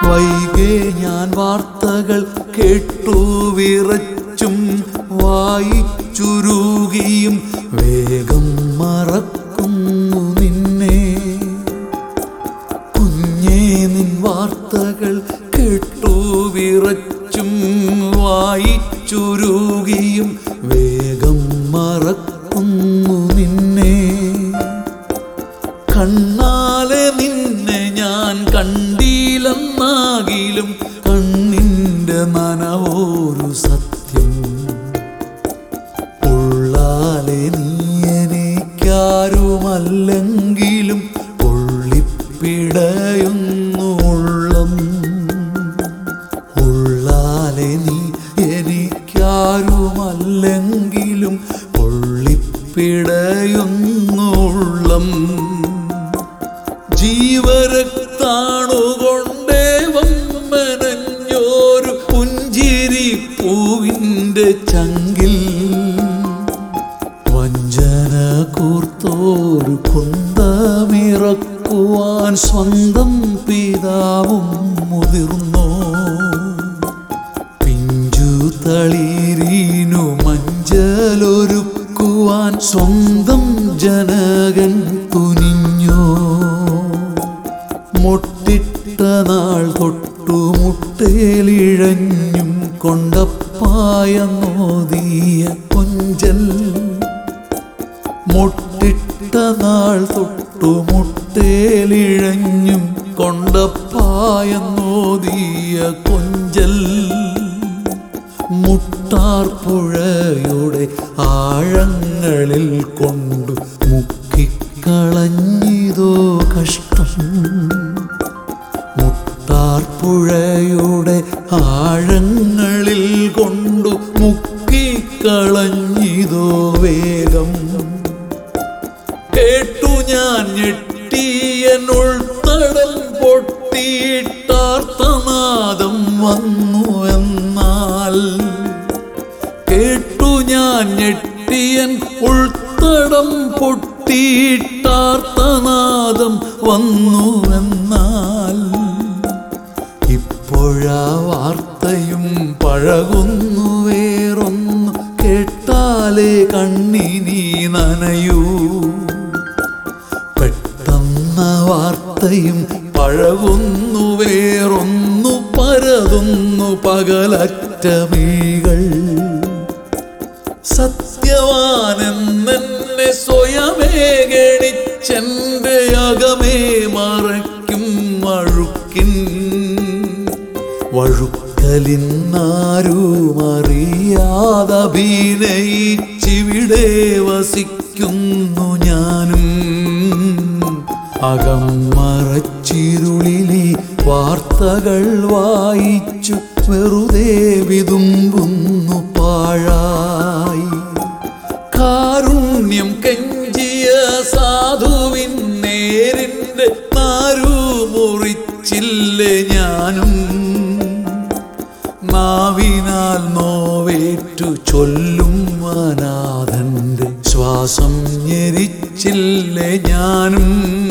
വൈകെ ഞാൻ വാർത്തകൾ കേട്ടു വിറച്ചും വായിച്ചുരുകിയും വേഗം മറക്കുന്നു നിന്നെ കുഞ്ഞേ നിൻ വാർത്തകൾ കേട്ടു വിറച്ചും വായിച്ചുരുകിയും വേഗം മറക്കുന്നു നിന്നെ കണ്ണാലെ നിന്നെ ഞാൻ കണ്ടില്ലെന്നാകിലും കണ്ണിൻ്റെ നനവോരു സത്യം ഉള്ളാലെ നീ എനിക്കാരുമല്ലെങ്കിലും പൊള്ളിപ്പിടയുന്നു ഉള്ളം ഉള്ളാലെ നീ എനിക്കാരുമല്ലെങ്കിലും പൊള്ളിപ്പിടയുന്നു ഉള്ളം ജീവരക്താണുകൊണ്ടേവം മെനഞ്ഞോരു പുഞ്ചിരി പൂവിൻ്റെ ചങ്കിൽ വഞ്ചന കൂർത്തോരു കുന്തമിറക്കുവാൻ സ്വന്തം പിതാവും മുതിർന്നോ പിഞ്ചു തളിരീനു മഞ്ചലൊരുക്കുവാൻ സ്വന്തം ജനകൻ തുനിഞ്ഞോ മുട്ടിട്ട നാൾ തൊട്ടു മുട്ടേലിഴഞ്ഞും കൊണ്ടപ്പായ നോദിയ കൊഞ്ചൽ മുട്ടിട്ട നാൾ തൊട്ടു മുട്ടേലിഴഞ്ഞും കൊണ്ടപ്പായ നോദിയ കൊഞ്ചൽ മുട്ടാർ പുഴയുടെ ആഴങ്ങളിൽ കൊണ്ടു മുക്കിക്കളഞ്ഞിതോ കഷ്ടം മുട്ടാർ പുഴയുടെ ആഴങ്ങളിൽ കൊണ്ടു മുക്കിക്കളഞ്ഞിതോ വേഗം കേട്ടു ഞാൻ ഞെട്ടിയനുൾത്തടൽ പൊട്ടിയിട്ടാർത്തനാദം വന്നു എന്നാൽ കേട്ടു ഞാൻ ഞെട്ടിയൻ ഉൾത്തടം പൊട്ടിയിട്ടാർത്തനാദം വന്നു എന്നാൽ ഇപ്പോഴാ വാർത്തയും പഴകുന്നു വേറൊന്നു കേട്ടാലേ കണ്ണിനി നനയൂ പെട്ടെന്ന വാർത്തയും പഴകുന്നു വേറൊന്നു പരതുന്നു പകലറ്റമീകൾ സത്യവാനെന്നെ സ്വയമേ ഗണിച്ചെന്റെ അകമേ മറയ്ക്കും വഴുക്കിൻ വഴുക്കലിന്നാരുമറിയാതഭിനയിച്ചിവിടെ വസിക്കുന്നു ഞാനും അകം മറച്ചിരുളിലെ വാർത്തകൾ വായിച്ചു വെറുതെ വിതുമ്പുന്നു പാഴായി കാരുണ്യം കെഞ്ചിയ സാധുവിൻ നേരിൻ്റെ നാരു മുറിച്ചില്ലേ ഞാനും നാവിനാൽ നോവേറ്റു ചൊല്ലും അനാഥന്റെ ശ്വാസം ഞെരിച്ചില്ലേ ഞാനും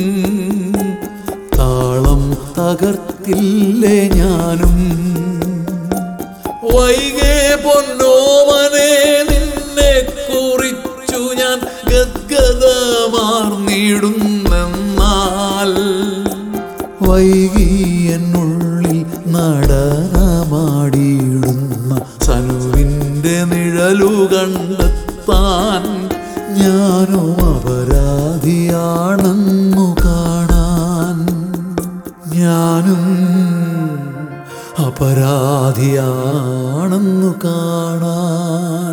താളം തകർത്തില്ലേ ഞാനും വൈകെ പൊന്നോമനെ നിന്നെ കുറിച്ചു ഞാൻ ഗദ്ഗതമാർന്നിടുന്നെന്നാൽ വൈകി എന്നുള്ളിൽ നടനമാടിയിടുന്ന സനുവിൻ്റെ നിഴലു കണ്ടെത്താൻ ഞാനും അപരാധിയാണെന്നു കാണാൻ ഞാനും അപരാധിയാണെന്നു കാണാൻ